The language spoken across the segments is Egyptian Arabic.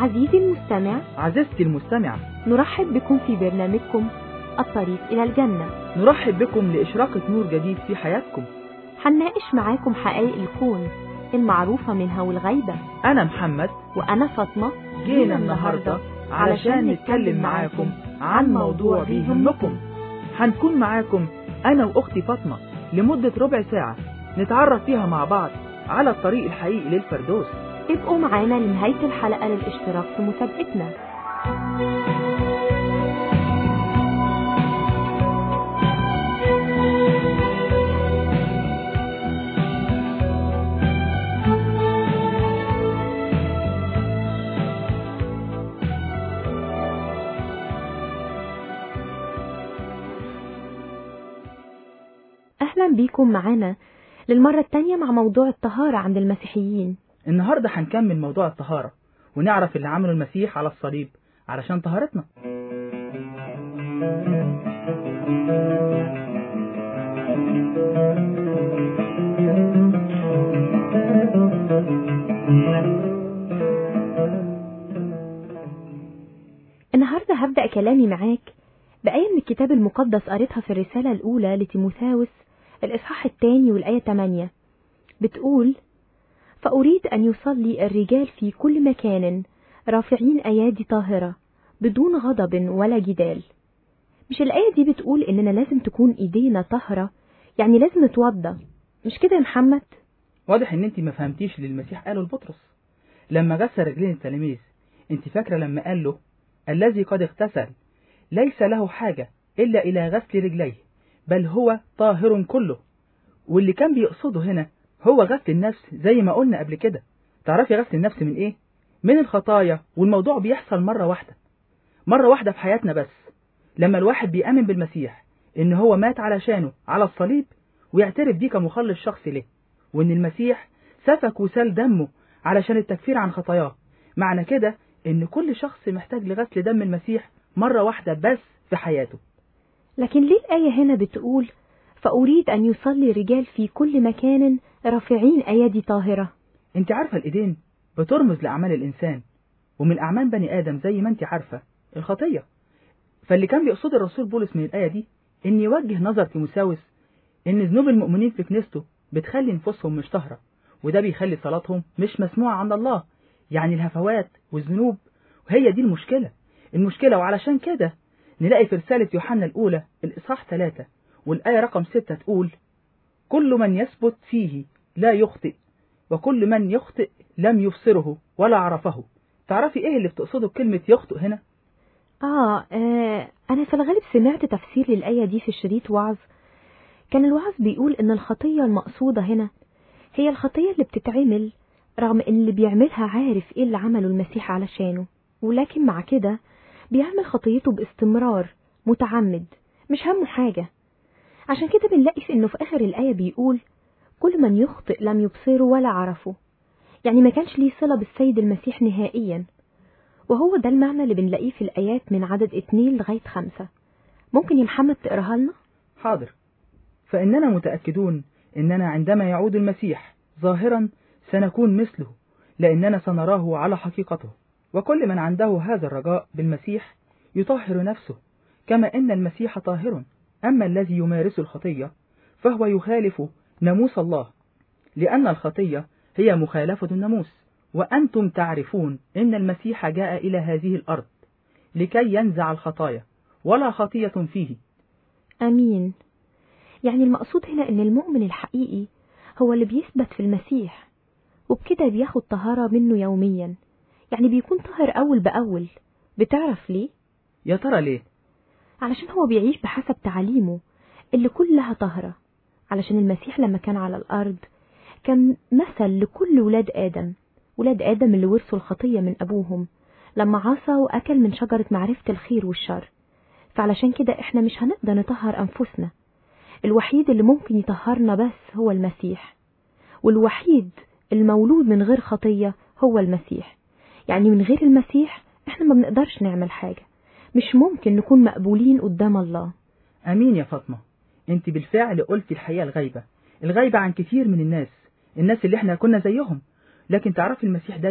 عزيزي المستمع عزيزتي المستمعة نرحب بكم في برنامجكم الطريق إلى الجنة نرحب بكم لإشراقة نور جديد في حياتكم هنناقش معاكم حقائق الكون المعروفة منها والغيبة أنا محمد وأنا فاطمة جينا النهاردة علشان نتكلم معاكم عن موضوع بيهمكم هنكون معاكم أنا وأختي فاطمة لمدة ربع ساعة نتعرف فيها مع بعض على الطريق الحقيقي للفردوس ابقوا معانا لنهاية الحلقة للاشتراك في مسابقتنا أهلا بيكم معانا للمرة التانية مع موضوع الطهارة عند المسيحيين النهاردة هنكمل موضوع الطهارة ونعرف اللي عمله المسيح على الصليب علشان طهارتنا النهاردة هبدأ كلامي معاك بآية من الكتاب المقدس قريتها في الرسالة الأولى لتيموثاوس الإصحاح الثاني والآية 8 بتقول فأريد أن يصلي الرجال في كل مكان رافعين أيادي طاهرة بدون غضب ولا جدال مش الآية دي بتقول إننا لازم تكون إيدينا طاهرة يعني لازم نتوضى مش كده يا محمد واضح ان انت ما فهمتيش اللي المسيح قاله لبطرس لما غسل رجلين التلاميذ انت فاكرة لما قال له الذي قد اغتسل ليس له حاجة إلا إلى غسل رجليه بل هو طاهر كله واللي كان بيقصده هنا هو غسل النفس زي ما قلنا قبل كده تعرفي غسل النفس من ايه من الخطايا والموضوع بيحصل مرة واحدة مرة واحدة في حياتنا بس لما الواحد بيأمن بالمسيح ان هو مات علشانه على الصليب ويعترف بيه كمخلص شخصي له وان المسيح سفك وسال دمه علشان التكفير عن خطاياه معنى كده ان كل شخص محتاج لغسل دم المسيح مرة واحدة بس في حياته لكن ليه الآية هنا بتقول فأريد أن يصلي الرجال في كل مكان رافعين أيادي طاهرة انت عارفة الايدين بترمز لأعمال الإنسان ومن أعمال بني آدم زي ما انت عارفة الخطية فاللي كان بيقصد الرسول بولس من الآية دي إن يوجه نظر تيموساوس إن ذنوب المؤمنين في كنيسته بتخلي نفوسهم مش طاهرة وده بيخلي صلاتهم مش مسموعة عند الله يعني الهفوات والذنوب وهي دي المشكلة المشكلة وعلشان كده نلاقي في رسالة يوحنا الأولى الإصحاح 3 والآية رقم 6 تقول كل من يثبت فيه لا يخطئ وكل من يخطئ لم يبصره ولا عرفه تعرفي ايه اللي بتقصده بكلمة يخطئ هنا آه, آه أنا في الغالب سمعت تفسير للآية دي في شريط وعظ كان الوعظ بيقول إن الخطية المقصودة هنا هي الخطية اللي بتتعمل رغم إن اللي بيعملها عارف إيه اللي عمله المسيح علشانه ولكن مع كده بيعمل خطيته باستمرار متعمد مش همه حاجة عشان كده بنلاقي في إنه في آخر الآية بيقول كل من يخطئ لم يبصره ولا عرفه يعني ما كانش ليه صلة بالسيد المسيح نهائيا وهو ده المعنى اللي بنلاقيه في الآيات من عدد اتنين لغاية خمسة ممكن يا محمد تقراها لنا؟ حاضر فإننا متأكدون إننا عندما يعود المسيح ظاهرا سنكون مثله لأننا سنراه على حقيقته وكل من عنده هذا الرجاء بالمسيح يطهر نفسه كما أن المسيح طاهر أما الذي يمارس الخطية فهو يخالف ناموس الله لأن الخطية هي مخالفة الناموس وأنتم تعرفون أن المسيح جاء إلى هذه الأرض لكي ينزع الخطايا ولا خطية فيه أمين يعني المقصود هنا إن المؤمن الحقيقي هو اللي بيثبت في المسيح وبكده بياخد طهارة منه يوميا يعني بيكون طاهر أول بأول بتعرف ليه؟ يا ترى ليه؟ علشان هو بيعيش بحسب تعاليمه اللي كلها طاهرة علشان المسيح لما كان على الأرض كان مثل لكل ولاد آدم ولاد آدم اللي ورثوا الخطية من أبوهم لما عصى وأكل من شجرة معرفة الخير والشر فعلشان كده إحنا مش هنقدر نطهر أنفسنا الوحيد اللي ممكن يطهرنا بس هو المسيح والوحيد المولود من غير خطية هو المسيح يعني من غير المسيح إحنا ما بنقدرش نعمل حاجة مش ممكن نكون مقبولين قدام الله أمين يا فاطمة أنت بالفعل قلتي الحقيقة الغيبة الغيبة عن كتير من الناس الناس اللي احنا كنا زيهم لكن تعرفي المسيح دايما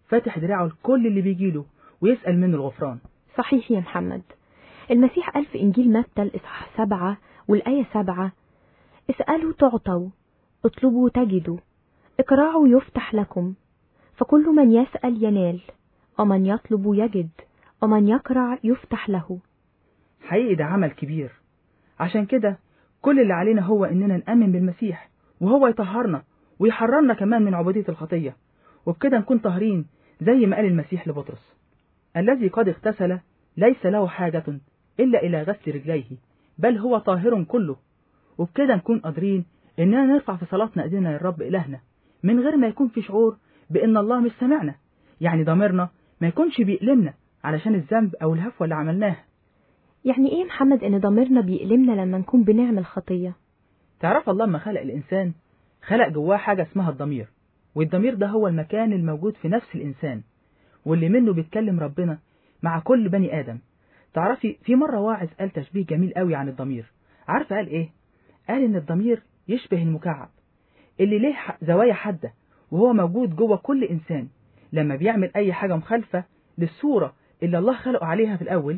فاتح دراعه لكل اللي بيجيله ويسأل منه الغفران صحيح يا محمد المسيح قال في إنجيل متى الإصحاح سبعة والآية سبعة اسألوا تعطوا اطلبوا تجدوا اقرعوا يفتح لكم فكل من يسأل ينال ومن يطلب يجد ومن يقرع يفتح له حقيقي ده عمل كبير عشان كده كل اللي علينا هو إننا نأمن بالمسيح وهو يطهرنا ويحررنا كمان من عبودية الخطية وبكده نكون طاهرين زي ما قال المسيح لبطرس الذي قد اغتسل ليس له حاجة إلا إلى غسل رجليه بل هو طاهر كله وبكده نكون قادرين إننا نرفع في صلاتنا إيدينا للرب إلهنا من غير ما يكون في شعور بإن الله مش سمعنا يعني ضميرنا ما يكونش بيألمنا علشان الذنب أو الهفوة اللي عملناها يعني إيه محمد إن ضميرنا بيألمنا لما نكون بنعمل خطية تعرف الله لما خلق الإنسان خلق جواه حاجة اسمها الضمير والضمير ده هو المكان الموجود في نفس الإنسان واللي منه بيتكلم ربنا مع كل بني آدم تعرفي في مرة واعظ قال تشبيه جميل قوي عن الضمير عارفة قال إيه؟ قال إن الضمير يشبه المكعب اللي ليه زوايا حادة وهو موجود جوه كل إنسان لما بيعمل أي حاجة مخالفة للصورة اللي الله خلقه عليها في الأول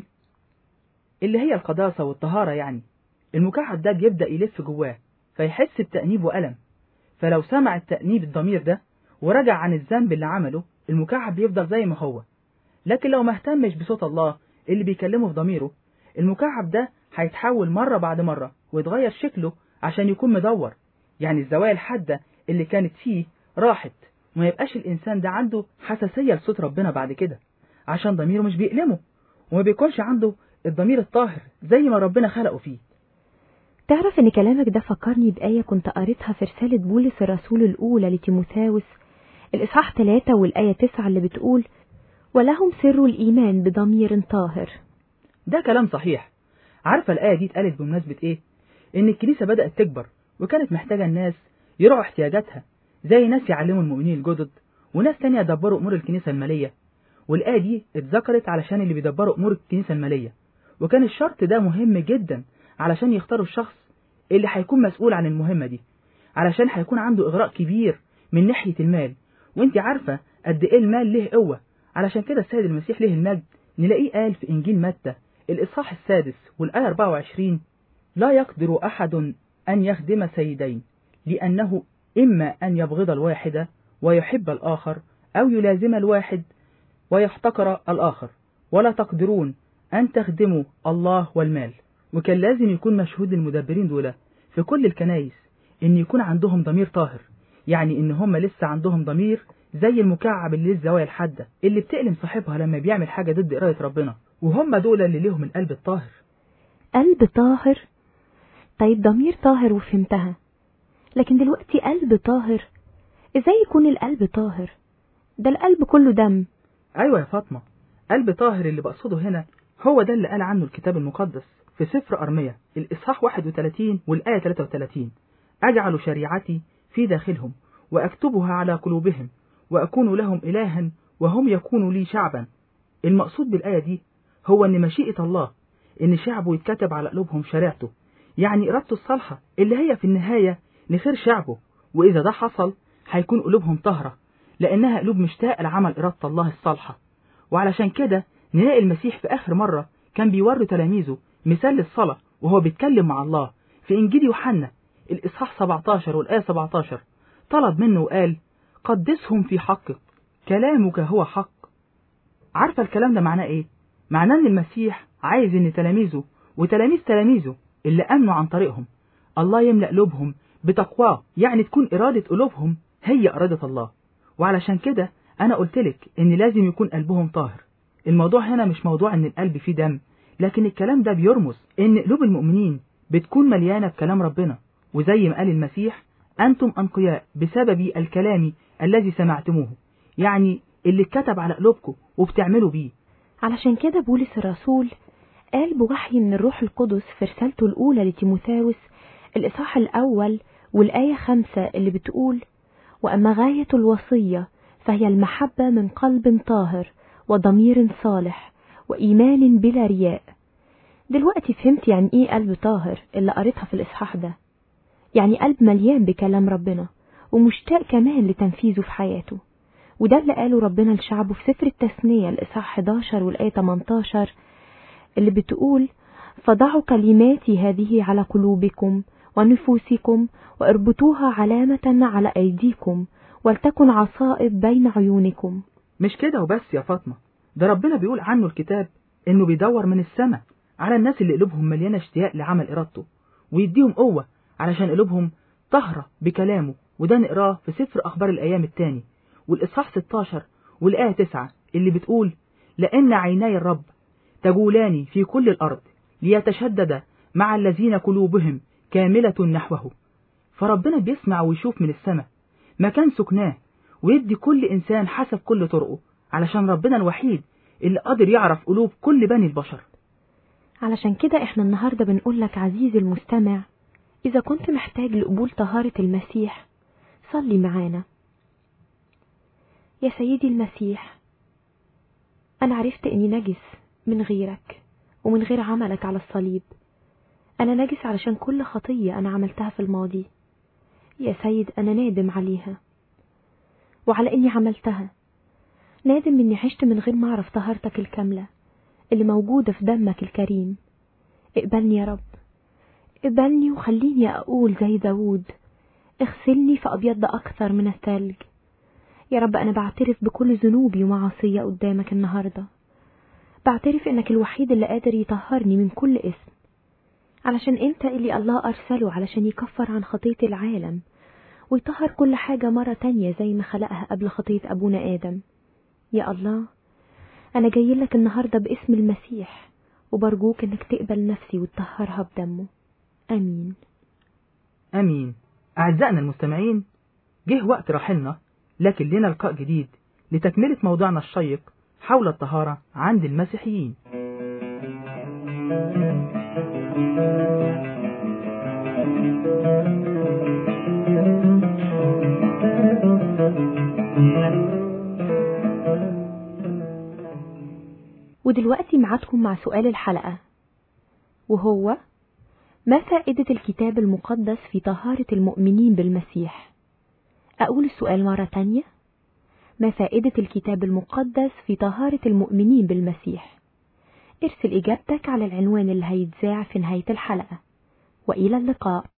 اللي هي القداسة والطهارة يعني المكعب ده بيبدأ يلف جواه فيحس بتأنيب وألم فلو سمع التأنيب الضمير ده ورجع عن الذنب اللي عمله المكعب بيفضل زي ما هو لكن لو ما اهتمش بصوت الله اللي بيكلمه في ضميره المكعب ده هيتحول مرة بعد مرة ويتغير شكله عشان يكون مدور يعني الزوايا الحادة اللي كانت فيه راحت وما يبقاش الإنسان ده عنده حساسية لصوت ربنا بعد كده عشان ضميره مش بيألمه وما بيكونش عنده الضمير الطاهر زي ما ربنا خلقه فيه تعرف ان كلامك ده فكرني بآية كنت قريتها في رسالة بولس الرسول الأولى لتيموثاوس الإصحاح 3 والآية 9 اللي بتقول ولهم سر الإيمان بضمير طاهر ده كلام صحيح عارفة الآية دي اتقالت بمناسبة إيه؟ إن الكنيسة بدأت تكبر وكانت محتاجة الناس يراعوا احتياجاتها زي ناس يعلموا المؤمنين الجدد وناس تانية يدبروا أمور الكنيسة المالية والآية دي اتذكرت علشان اللي بيدبروا أمور الكنيسة المالية وكان الشرط ده مهم جدا علشان يختاروا الشخص اللي هيكون مسؤول عن المهمة دي علشان هيكون عنده إغراء كبير من ناحية المال وانت عارفة قد إيه المال له قوة علشان كده السيد المسيح له المجد نلاقيه قال في إنجيل متى الإصحاح السادس والآية 24 لا يقدر أحد أن يخدم سيدين لأنه إما أن يبغض الواحد ويحب الآخر أو يلازم الواحد ويحتقر الآخر ولا تقدرون أن تخدموا الله والمال وكان لازم يكون مشهود للمدبرين دول في كل الكنايس إن يكون عندهم ضمير طاهر يعني إن هم لسه عندهم ضمير زي المكعب اللي الزوايا الحادة اللي بتألم صاحبها لما بيعمل حاجة ضد إرادة ربنا وهم دول اللي ليهم القلب الطاهر قلب طاهر طيب ضمير طاهر وفهمتها لكن دلوقتي قلب طاهر ازاي يكون القلب طاهر ده القلب كله دم أيوة يا فاطمة قلب طاهر اللي بقصده هنا هو ده اللي قال عنه الكتاب المقدس في سفر أرمية الإصحاح 31 والآية 33 أجعل شريعتي في داخلهم وأكتبها على قلوبهم وأكون لهم إلها وهم يكونوا لي شعبا المقصود بالآية دي هو أن مشيئة الله أن شعبه يتكتب على قلوبهم شريعته يعني إرادته الصالحة اللي هي في النهاية لخير شعبه وإذا ده حصل هيكون قلوبهم طاهرة لأنها قلوب مشتاقة لعمل إرادة الله الصالحة وعلشان كده نلاقي المسيح في آخر مرة كان بيوري تلاميذه مثال للصلاة وهو بيتكلم مع الله في إنجيل يوحنا الإصحاح 17 والآية 17 طلب منه وقال قدسهم في حقك كلامك هو حق عارفة الكلام ده معناه إيه؟ معناه إن المسيح عايز إن تلاميذه وتلاميذ تلاميذه اللي أمنوا عن طريقهم الله يملأ قلوبهم بتقواه يعني تكون إرادة قلوبهم هي إرادة الله وعلشان كده أنا قلتلك إن لازم يكون قلبهم طاهر الموضوع هنا مش موضوع إن القلب فيه دم لكن الكلام ده بيرمز إن قلوب المؤمنين بتكون مليانة بكلام ربنا وزي ما قال المسيح أنتم أنقياء بسبب الكلام الذي سمعتموه يعني اللي اتكتب على قلوبكم وبتعملوا بيه علشان كده بولس الرسول قال بوحي من الروح القدس في رسالته الأولى لتيموثاوس الإصحاح الأول والآية خمسة اللي بتقول وأما غاية الوصية فهي المحبة من قلب طاهر وضمير صالح وإيمان بلا رياء دلوقتي فهمت يعني إيه قلب طاهر اللي قريتها في الإصحاح ده يعني قلب مليان بكلام ربنا ومشتاق كمان لتنفيذه في حياته وده اللي قاله ربنا لشعبه في سفر التثنية الإصحاح 11 والآية 18 اللي بتقول فضعوا كلماتي هذه على قلوبكم ونفوسكم واربطوها علامة على أيديكم ولتكن عصائب بين عيونكم مش كده وبس يا فاطمة ده ربنا بيقول عنه الكتاب إنه بيدور من السماء على الناس اللي قلوبهم مليانة اشتياق لعمل إرادته ويديهم قوة علشان قلوبهم طهرة بكلامه وده نقراه في سفر أخبار الأيام التاني والإصحاح 16 والآية 9 اللي بتقول لأن عيناي الرب تجولان في كل الأرض ليتشدد مع الذين قلوبهم كاملة نحوه فربنا بيسمع ويشوف من السماء مكان سكناه ويدي كل إنسان حسب كل طرقه علشان ربنا الوحيد اللي قادر يعرف قلوب كل بني البشر علشان كده احنا النهاردة بنقول لك عزيزي المستمع إذا كنت محتاج لقبول طهارة المسيح صلي معانا يا سيدي المسيح أنا عرفت إني نجس من غيرك ومن غير عملك على الصليب أنا نجس علشان كل خطية أنا عملتها في الماضي يا سيد أنا نادم عليها وعلى إني عملتها نادم إني عشت من غير ما أعرف طهارتك الكاملة اللي موجودة في دمك الكريم اقبلني يا رب اقبلني وخليني أقول زي داود اغسلني فأبيض أكثر من الثلج يا رب أنا بعترف بكل ذنوبي ومعاصية قدامك النهاردة بعترف إنك الوحيد اللي قادر يطهرني من كل اسم علشان أنت اللي الله أرسله علشان يكفر عن خطية العالم ويطهر كل حاجة مرة تانية زي ما خلقها قبل خطية أبونا آدم يا الله أنا جاي لك النهاردة باسم المسيح وبرجوك إنك تقبل نفسي وتطهرها بدمه آمين آمين أعزائنا المستمعين جه وقت رحلنا لكن لنا لقاء جديد لتكملة موضوعنا الشيق حول الطهارة عند المسيحيين ودلوقتي معادكم مع سؤال الحلقة وهو ما فائدة الكتاب المقدس في طهارة المؤمنين بالمسيح؟ أقول السؤال مرة تانية ما فائدة الكتاب المقدس في طهارة المؤمنين بالمسيح؟ ارسل إجابتك على العنوان اللي هيتذاع في نهاية الحلقة وإلى اللقاء